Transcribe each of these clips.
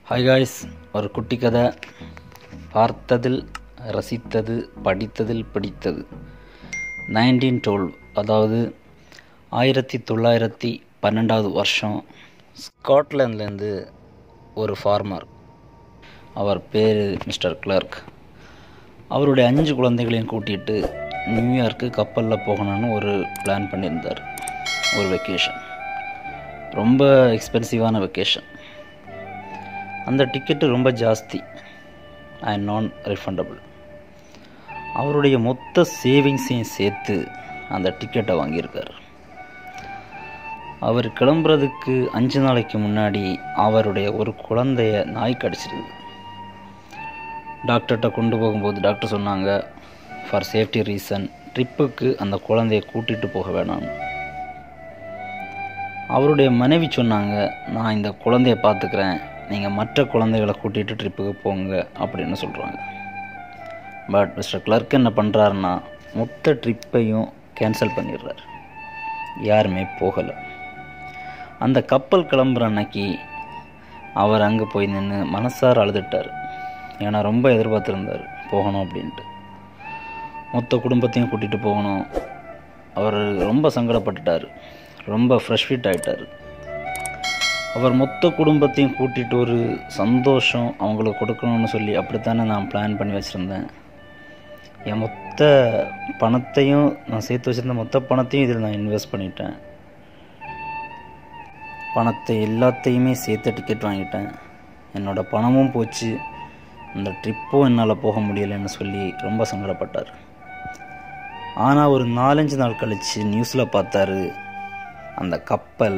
hi guys ஒரு குட்டி கதை பார்த்ததில் ரசித்தது படித்ததில் பிடித்தது நைன்டீன் டுவெல் அதாவது ஆயிரத்தி தொள்ளாயிரத்தி பன்னெண்டாவது வருஷம் ஸ்காட்லாண்ட்லேருந்து ஒரு ஃபார்மர் அவர் பேர் மிஸ்டர் கிளர்க் அவருடைய அஞ்சு குழந்தைகளையும் கூட்டிகிட்டு நியூயார்க்கு கப்பலில் போகணும்னு ஒரு பிளான் பண்ணியிருந்தார் ஒரு வெக்கேஷன் ரொம்ப எக்ஸ்பென்சிவான வெக்கேஷன் அந்த டிக்கெட்டு ரொம்ப ஜாஸ்தி அண்ட் நான் ரிஃபண்டபிள் அவருடைய மொத்த சேவிங்ஸையும் சேர்த்து அந்த டிக்கெட்டை வாங்கியிருக்கார் அவர் கிளம்புறதுக்கு அஞ்சு நாளைக்கு முன்னாடி அவருடைய ஒரு குழந்தைய நாய் கடிச்சிருது டாக்டர்கிட்ட கொண்டு போகும்போது டாக்டர் சொன்னாங்க ஃபார் சேஃப்டி ரீசன் ட்ரிப்புக்கு அந்த குழந்தைய கூட்டிகிட்டு போக வேணாம் அவருடைய மனைவி சொன்னாங்க நான் இந்த குழந்தைய பார்த்துக்கிறேன் நீங்கள் மற்ற குழந்தைகளை கூட்டிகிட்டு ட்ரிப்புக்கு போங்க அப்படின்னு சொல்கிறாங்க பட் மிஸ்டர் கிளர்க் என்ன பண்ணுறாருன்னா மொத்த ட்ரிப்பையும் கேன்சல் பண்ணிடுறாரு யாருமே போகலை அந்த கப்பல் கிளம்புற அன்னைக்கு அவர் அங்கே போய் நின்று மனசார அழுதுட்டார் ஏன்னா ரொம்ப எதிர்பார்த்துருந்தார் போகணும் அப்படின்ட்டு மொத்த குடும்பத்தையும் கூட்டிகிட்டு போகணும் அவர் ரொம்ப சங்கடப்பட்டுட்டார் ரொம்ப ஃப்ரெஷ்ஃபிட் ஆகிட்டார் அவர் மொத்த குடும்பத்தையும் கூட்டிகிட்டு ஒரு சந்தோஷம் அவங்களுக்கு கொடுக்கணும்னு சொல்லி அப்படித்தானே நான் பிளான் பண்ணி வச்சுருந்தேன் என் மொத்த பணத்தையும் நான் சேர்த்து வச்சுருந்த மொத்த பணத்தையும் இதில் நான் இன்வெஸ்ட் பண்ணிட்டேன் பணத்தை எல்லாத்தையுமே சேர்த்து டிக்கெட் வாங்கிட்டேன் என்னோடய பணமும் போச்சு அந்த ட்ரிப்பும் என்னால் போக முடியலைன்னு சொல்லி ரொம்ப சங்கடப்பட்டார் ஆனால் ஒரு நாலஞ்சு நாள் கழித்து நியூஸில் பார்த்தாரு அந்த கப்பல்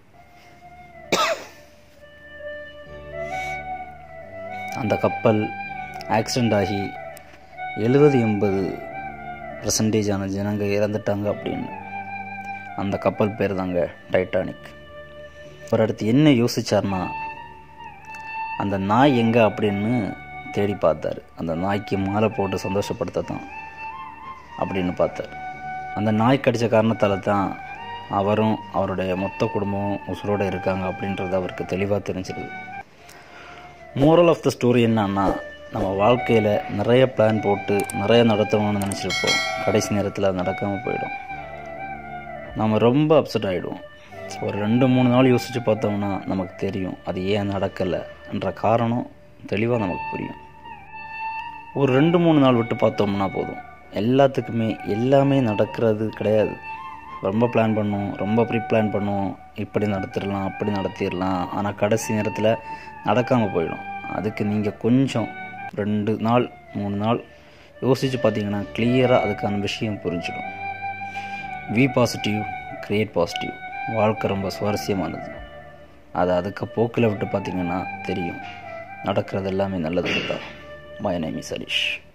அந்த கப்பல் ஆக்சிடெண்ட் ஆகி எழுபது எண்பது பர்சன்டேஜான ஜனங்க இறந்துட்டாங்க அப்படின்னு அந்த கப்பல் பேர் தாங்க டைட்டானிக் ஒரு அடுத்து என்ன யோசிச்சார்னா அந்த நாய் எங்கே அப்படின்னு தேடி பார்த்தார் அந்த நாய்க்கு மாலை போட்டு சந்தோஷப்படுத்த தான் அப்படின்னு பார்த்தார் அந்த நாய் கடித்த காரணத்தால் தான் அவரும் அவருடைய மொத்த குடும்பமும் உசுரோடு இருக்காங்க அப்படின்றது அவருக்கு தெளிவாக தெரிஞ்சிருது மோரல் ஆஃப் த ஸ்டோரி என்னன்னா நம்ம வாழ்க்கையில் நிறைய பிளான் போட்டு நிறைய நடத்தணும்னு நினச்சிருப்போம் கடைசி நேரத்தில் அது நடக்காமல் போயிடும் நம்ம ரொம்ப அப்செட் ஆகிடுவோம் ஒரு ரெண்டு மூணு நாள் யோசித்து பார்த்தோம்னா நமக்கு தெரியும் அது ஏன் நடக்கலை என்ற காரணம் தெளிவாக நமக்கு புரியும் ஒரு ரெண்டு மூணு நாள் விட்டு பார்த்தோம்னா போதும் எல்லாத்துக்குமே எல்லாமே நடக்கிறது கிடையாது ரொம்ப பிளான் பண்ணுவோம் ரொம்ப ப்ரீ பிளான் பண்ணுவோம் இப்படி நடத்திடலாம் அப்படி நடத்திடலாம் ஆனால் கடைசி நேரத்தில் நடக்காமல் போயிடும் அதுக்கு நீங்கள் கொஞ்சம் ரெண்டு நாள் மூணு நாள் யோசித்து பார்த்தீங்கன்னா கிளியராக அதுக்கான விஷயம் புரிஞ்சிடும் வி பாசிட்டிவ் கிரியேட் பாசிட்டிவ் வாழ்க்கை ரொம்ப சுவாரஸ்யமானது அதை அதுக்கு போக்கில் விட்டு பார்த்தீங்கன்னா தெரியும் நடக்கிறது எல்லாமே நல்லது தான் மை நேம் இஸ் அலிஷ்